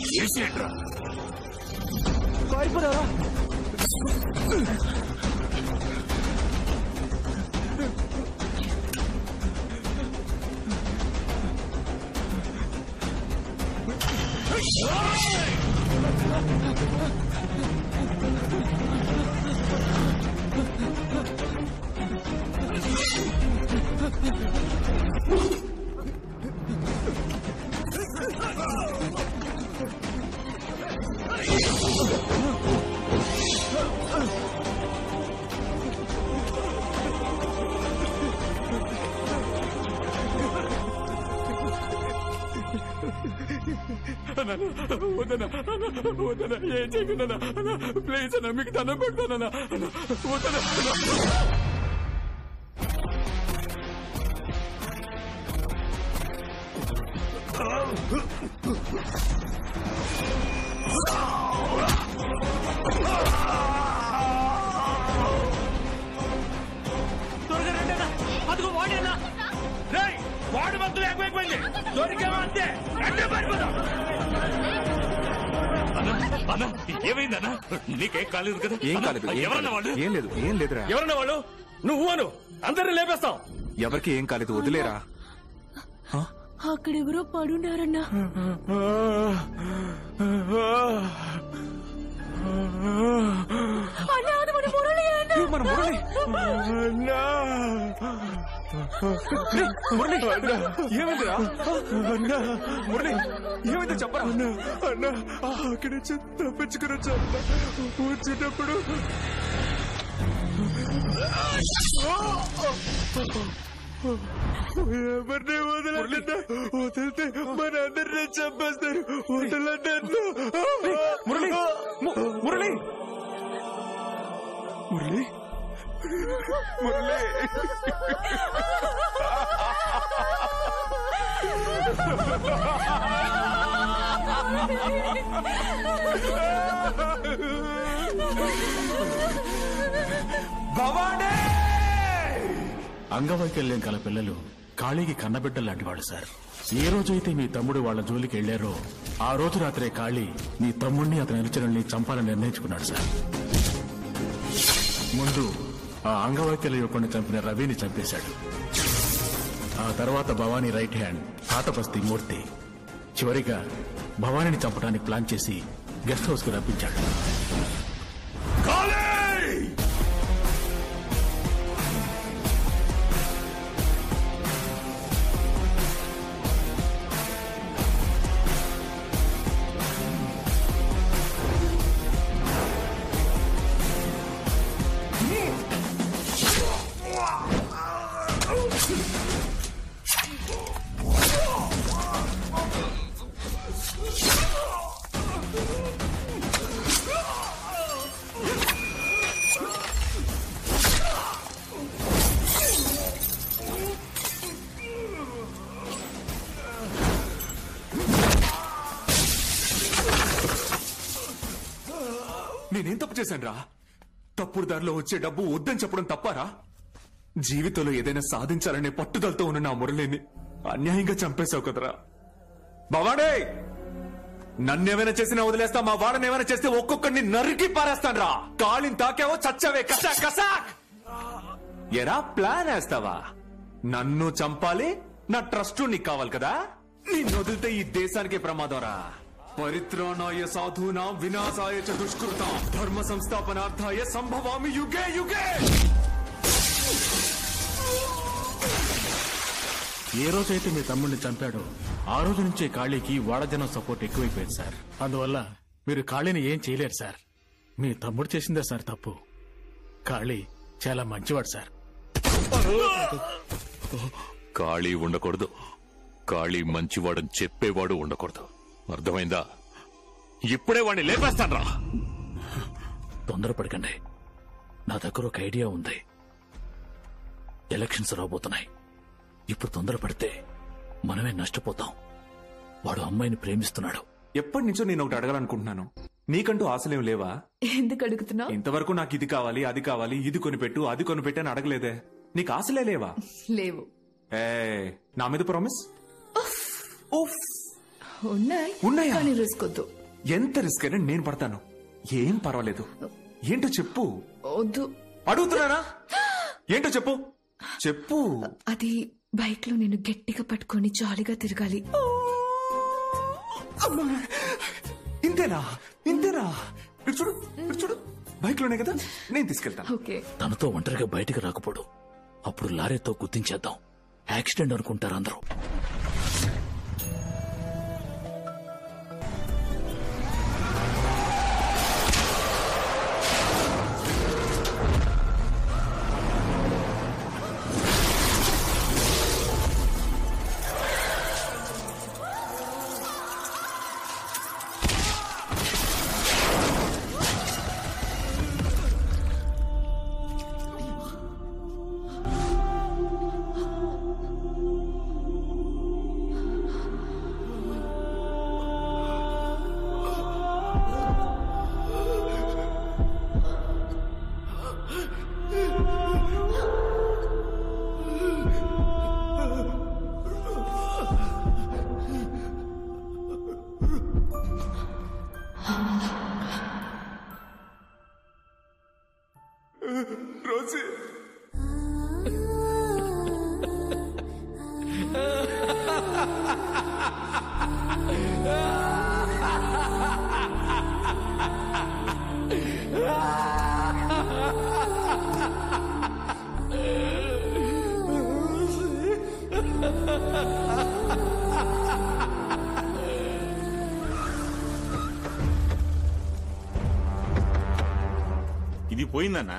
చేసేట్రా పారిపోరారా వదనా వదనా ఏం చేయకుండా ప్లీజ్ అన్న మీకు దండం పెడతానన్నా వదనా త్వరగా రండి అన్న అదిగో వాడేనా రేయ్ వాడు మొత్తం ఎక్కువైపోయింది దొరికామా అంతే రండి పారిపోదాం అన్న ఏమైందన్నా నీకేం కాలేదు కదా ఏం అన్నా, కాలేదు ఏం ఎవరన్నా వాళ్ళు కాలేదు. ఏం లేదు ఏం లేదురా ఎవరన్నా వాళ్ళు నువ్వు అను అందరిని లేపేస్తాం ఎవరికి ఏం కాలేదు వదిలేరా అక్కడెవరో పడున్నారన్నా అన్నా అది మన మురళి అన్నా మన మురళి మురళి ఏమైందిరా మురళి ఏమైందో చెప్పరా అన్న అక్కడి నుంచి తప్పించుకుని వచ్చా వచ్చేటప్పుడు ఎవరిని వదలకుండా వదిలితే మన అందరినీ చంపేస్తారు వదలండి మురళి ము- మురళి మురళి మురళి భవానీ అంగవైకల్యం కల పిల్లలు కాళీకి కన్నబిడ్డలు లాంటి వాళ్ళు సార్ ఏ రోజైతే మీ తమ్ముడు వాళ్ళ జోలికి వెళ్లారో ఆ రోజు రాత్రే కాళీ మీ తమ్ముడిని అతని అనుచరుల్ని చంపాలని నిర్ణయించుకున్నాడు సార్ ముందు ఆ అంగవైకల్య యువకుడిని చంపిన రవిని చంపేశాడు ఆ తర్వాత భవానీ రైట్ హ్యాండ్ తాతపస్తి మూర్తి చివరిగా భవానీని చంపడానికి ప్లాన్ చేసి గెస్ట్ హౌస్ కు రప్పించాడు నేనేం తప్పు చేశాను రా తప్పుడు దారిలో వచ్చే డబ్బు వద్దని చెప్పడం తప్పారా జీవితంలో ఏదైనా సాధించాలనే పట్టుదలతో ఉన్న నా మురళిని అన్యాయంగా చంపేశావు కదరా భవాడే నన్నేమైనా చేసినా వదిలేస్తా మా వాడని ఏమైనా చేస్తే ఒక్కొక్కడిని నరికి పారేస్తాను రా కాళిని తాకావో చచ్చావే కసా కసా ఎరా ప్లాన్ వేస్తావా నన్ను చంపాలి నా ట్రస్ట్ నీకు కావాలి కదా నిన్ను వదిలితే ఈ దేశానికే ప్రమాదం రా పరిత్రాణాయ సాధూనా వినాశాయ చ దుష్కృత ధర్మ సంస్థాపనార్థాయ సంభవామి యుగే యుగే ఏ రోజైతే మీ తమ్ముడిని చంపాడో ఆ రోజు నుంచే కాళీకి వాడజనం సపోర్ట్ ఎక్కువైపోయింది సార్ అందువల్ల మీరు కాళీని ఏం చేయలేరు సార్ మీ తమ్ముడు చేసిందే సార్ తప్పు కాళీ చాలా మంచివాడు సార్ ఖాళీ ఉండకూడదు ఖాళీ మంచివాడని చెప్పేవాడు ఉండకూడదు అర్థమైందా ఇప్పుడే వాడిని లేపేస్తాను తొందరపడకండి నా దగ్గర ఒక ఐడియా ఉంది ఎలక్షన్స్ రాబోతున్నాయి ఇప్పుడు తొందరపడితే మనమే నష్టపోతాం వాడు అమ్మాయిని ప్రేమిస్తున్నాడు ఎప్పటి నుంచో నేను ఒకటి అడగాలనుకుంటున్నాను నీకంటూ ఆశలేం లేవా ఎందుకు అడుగుతున్నావు ఇంతవరకు నాకు ఇది కావాలి అది కావాలి ఇది కొనిపెట్టు అది కొనిపెట్టు అని అడగలేదే నీకు ఆశలే లేవా లేవు ఏ నా మీద ప్రామిస్ ఉన్నాయి ఉన్నాయా? కానీ రిస్క్ వద్దు ఎంత రిస్క్ అయినా నేను పడతాను ఏం పర్వాలేదు ఏంటో చెప్పు వద్దు అడుగుతున్నానా ఏంటో చెప్పు చెప్పు అది బైక్ లో నేను గట్టిగా పట్టుకొని జాలీగా తిరగాలి అమ్మా! ఇంతేనా ఇంతేనా ఇటు చూడు ఇటు చూడు బైక్ లోనే కదా నేను తీసుకెళ్తాను ఓకే తనతో ఒంటరిగా బయటికి రాకపోడు అప్పుడు లారీతో గుర్తించేద్దాం యాక్సిడెంట్ అనుకుంటారు అందరూ రోజు ఇది పోయిందన్నా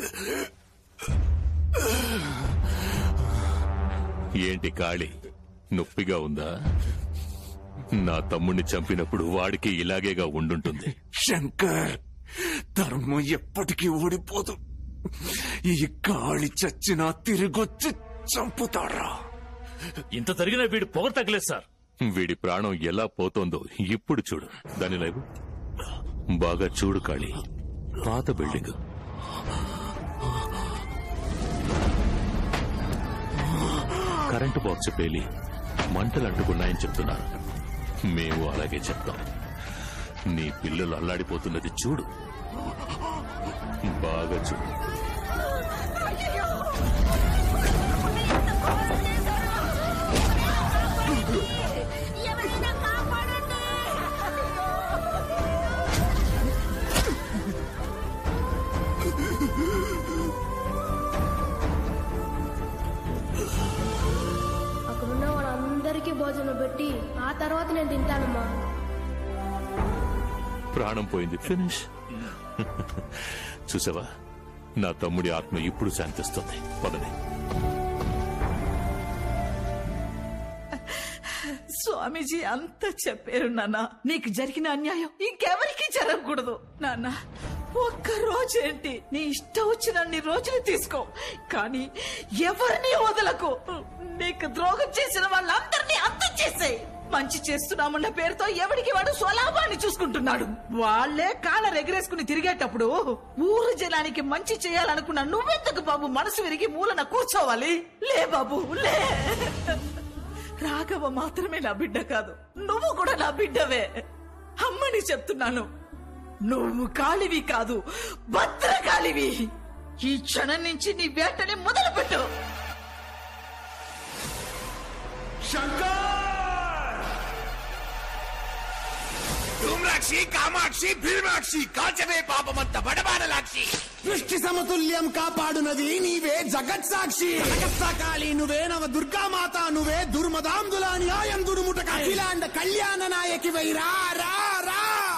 ఏంటి కాళి నొప్పిగా ఉందా నా తమ్ముణ్ణి చంపినప్పుడు వాడికి ఇలాగేగా ఉండుంటుంది శంకర్ ధర్మం ఎప్పటికీ ఓడిపోదు ఈ గాలి చచ్చినా తిరిగొచ్చి చంపుతాడా ఇంత జరిగినా వీడు పొగ తగ్గలేదు సార్ వీడి ప్రాణం ఎలా పోతోందో ఇప్పుడు చూడు దాని లేవు బాగా చూడు కాళి పాత బిల్డింగ్ కరెంటు బాక్స్ పేలి మంటలు అంటుకున్నాయని చెప్తున్నారు మేము అలాగే చెప్తాం నీ పిల్లలు అల్లాడిపోతున్నది చూడు బాగా చూడు ఎవరైనా కాపాడండి అక్కడున్న వాళ్ళందరికీ భోజనం పెట్టి ఆ తర్వాత నేను తింటానమ్మా ప్రాణం పోయింది ఫినిష్ చూసావా నా తమ్ముడి ఆత్మ ఇప్పుడు శాంతిస్తుంది పదని స్వామీజీ అంతా చెప్పారు నాన్న నీకు జరిగిన అన్యాయం ఇంకెవరికి జరగకూడదు నాన్న ఒక్క రోజేంటి నీ ఇష్టం వచ్చినన్ని రోజులు తీసుకో కానీ ఎవరిని వదలకు నీకు ద్రోహం చేసిన వాళ్ళందరినీ అంతం చేసేయ్ మంచి చేస్తున్నామన్న పేరుతో ఎవడికి వాడు స్వలాభాన్ని చూసుకుంటున్నాడు వాళ్లే కాళ్ళ ఎగరేసుకుని తిరిగేటప్పుడు ఊరు జనానికి మంచి చేయాలనుకున్న నువ్వెందుకు బాబు మనసు విరిగి మూలన కూర్చోవాలి లే బాబు లే రాఘవ మాత్రమే నా బిడ్డ కాదు నువ్వు కూడా నా బిడ్డవే అమ్మని చెప్తున్నాను నువ్వు కాలివి కాదు భద్రకాళివి ఈ క్షణం నుంచి నీ వేటని మొదలుపెట్టు ధూమ్రాక్షి కామాక్షి భీమాక్షి కాల్చవే పాపమంత బడబానలాక్షి సృష్టి సమతుల్యం కాపాడునది నీవే జగత్ సాక్షి జగత్సాకాళి నువ్వే నవ దుర్గామాత నువ్వే దుర్మదాంధుల న్యాయం దురుముట అఖిలాండ కళ్యాణ నాయకి వైరా రా రా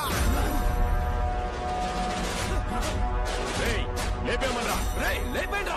లేపేమన్నా లేపేండ్రా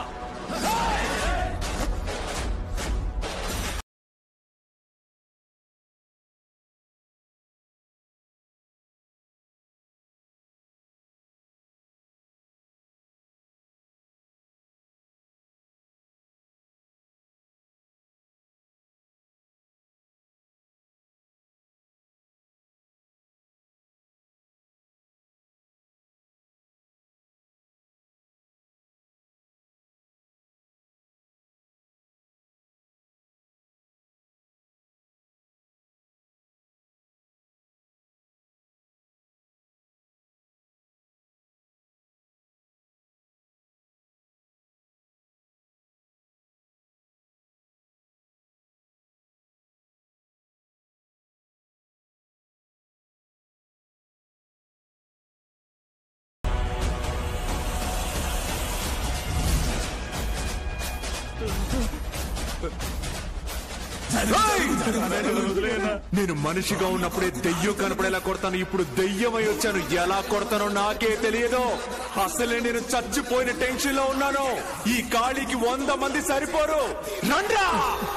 నేను మనిషిగా ఉన్నప్పుడే దెయ్యం కనపడేలా కొడతాను ఇప్పుడు దెయ్యమై వచ్చాను ఎలా కొడతానో నాకే తెలియదు అసలే నేను చచ్చిపోయిన టెన్షన్ లో ఉన్నాను ఈ కాళీకి వంద మంది సరిపోరు రండ్రా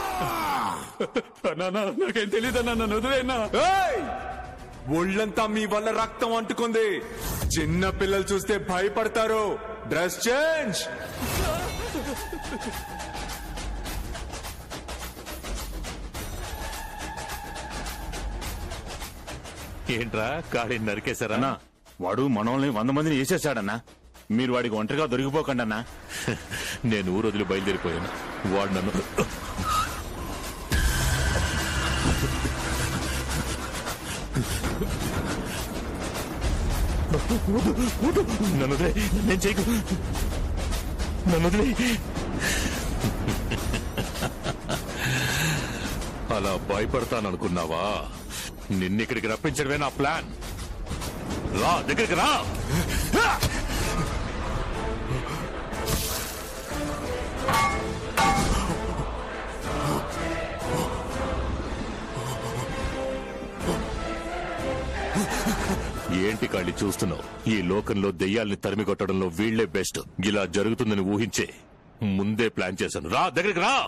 నాన్న నాకేం తెలియదన్నా నన్ను వదిలేనా ఏయ్! ఒళ్ళంతా మీ వల్ల రక్తం అంటుకుంది చిన్న పిల్లలు చూస్తే భయపడతారు డ్రెస్ చేంజ్ ఏంట్రా కాళీ నరికేశారా అన్నా వాడు మనల్ని వంద మందిని వేసేసాడన్నా మీరు వాడికి ఒంటరిగా దొరికిపోకండి అన్నా నేను ఊరు వదిలి బయలుదేరిపోయాను వాడు నన్ను నన్ను వదిలే నేను చేయకు నన్ను వదిలే అలా భయపడతాననుకున్నావా నిన్నిక్కడికి రప్పించడమే నా ప్లాన్ రా దగ్గరికి రా ఏంటి కాళ్ళి చూస్తున్నావు ఈ లోకంలో దెయ్యాల్ని తరిమి కొట్టడంలో వీళ్లే బెస్ట్ ఇలా జరుగుతుందని ఊహించే ముందే ప్లాన్ చేశాను రా దగ్గరికి రా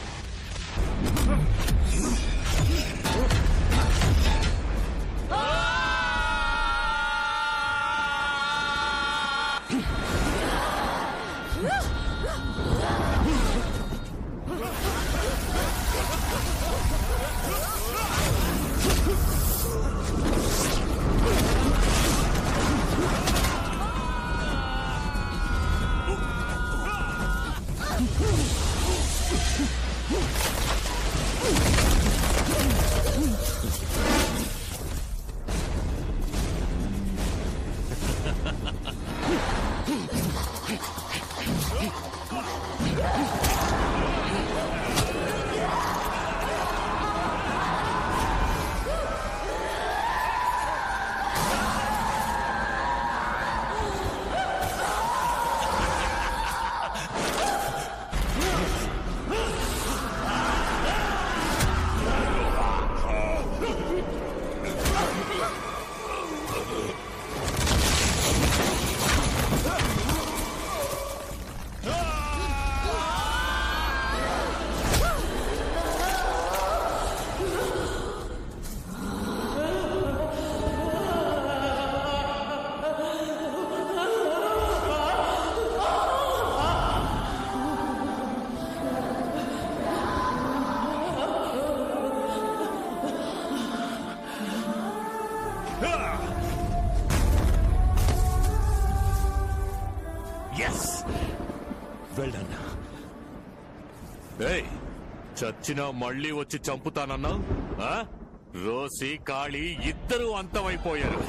ఎస్ వెళ్ళన్నా ఏయ్ చచ్చినా మళ్ళీ వచ్చి చంపుతానన్నా ఆ? రోసి కాళీ ఇద్దరూ అంతమైపోయారు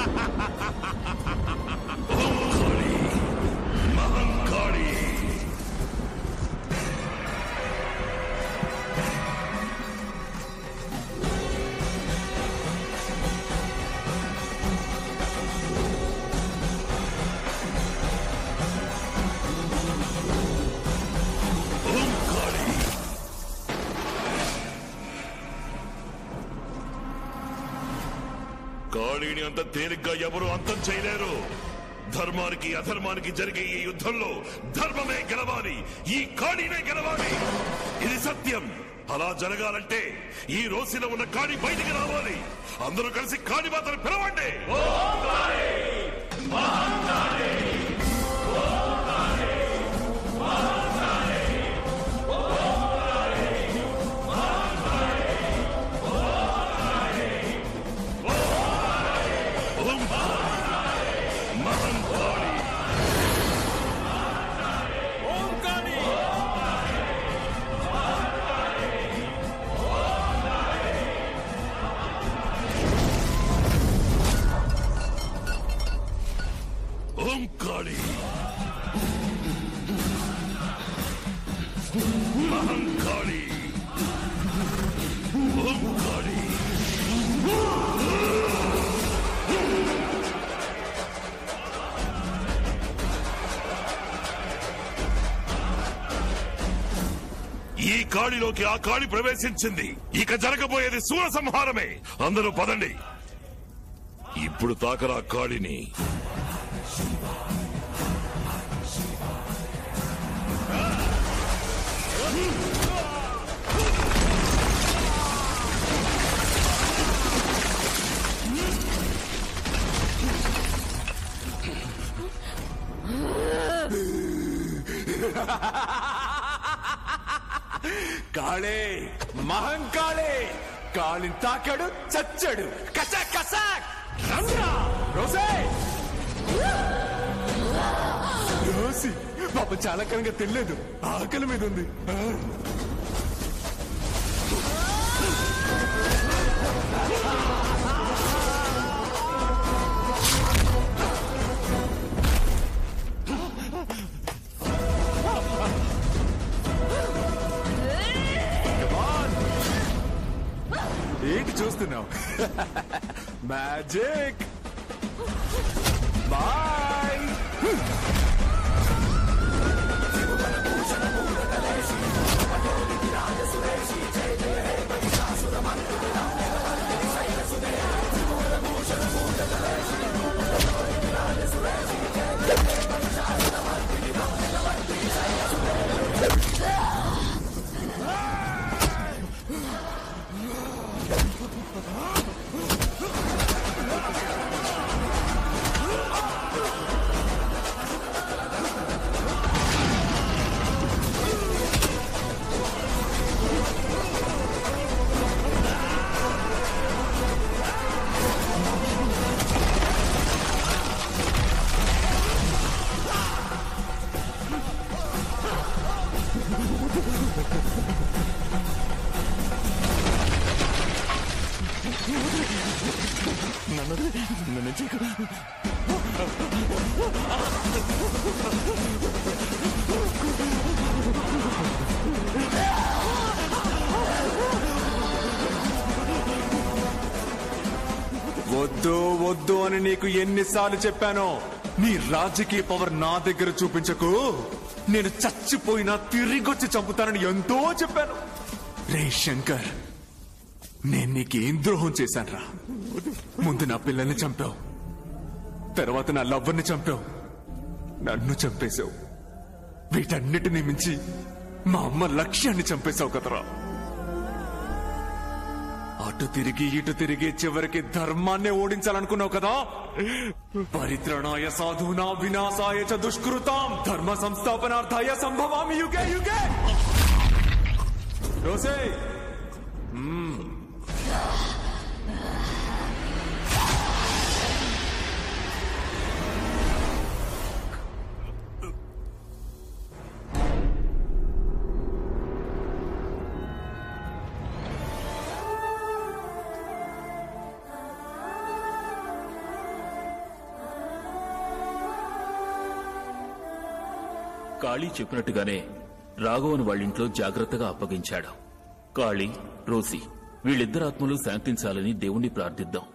మహంకాళి కాళీని అంత తేలిగ్గా ఎవరు అంతం చేయలేరు ధర్మానికి అధర్మానికి జరిగే ఈ యుద్ధంలో ధర్మమే గెలవాలి ఈ కాళీనే గెలవాలి ఇది సత్యం అలా జరగాలంటే ఈ రోజులో ఉన్న కాళీ బయటికి రావాలి అందరూ కలిసి కాళీ మాతను పిలవండి మహంకాళి ఓం కాళీ మహంకాళి ఓం కాళీ ఈ కాళీ కాళిలోకి ఆ కాళి ప్రవేశించింది ఇక జరగబోయేది సూర సంహారమే అందరూ పదండి ఇప్పుడు తాకరా కాళిని కాళే మహంకాళే కాళిని తాకాడు చచ్చాడు కసాక్ కసాక్ రండ్రా రోసే రోసి పాప చాలా కాలంగా తినలేదు ఆకలి మీద ఉంది ఆ. Come on. ఏంటి చూస్తున్నావు మ్యాజిక్ బాయ్ నన్ను నన్ను చీకు వద్దు వద్దు అని నీకు ఎన్నిసార్లు చెప్పానో నీ రాజకీయ పవర్ నా దగ్గర చూపించకు నేను చచ్చిపోయినా తిరిగొచ్చి చంపుతానని ఎంతో చెప్పాను రే శంకర్ నేను నీకేం ద్రోహం చేశానురా ముందు నా పిల్లల్ని చంపావు తర్వాత నా లవ్వర్ని చంపావు నన్ను చంపేశావు వీటన్నిటిని మించి మా అమ్మ లక్ష్యాన్ని చంపేశావు కదరా అటు తిరిగి ఇటు తిరిగి చివరికి ధర్మాన్నే ఓడించాలనుకున్నావు కదా పరిత్రణాయ సాధూనా వినాశాయ చ దుష్కృతాం ధర్మ సంస్థాపనార్థాయ సంభవామి యుగే యుగే రోసే మ్మ్. కాళీ చెప్పినట్టుగానే రాఘవన్ వాళ్ళింట్లో జాగ్రత్తగా అప్పగించాడు కాళీ రోసి వీళ్ళిద్దరు ఆత్మలు శాంతించాలని దేవుణ్ణి ప్రార్థిద్దాం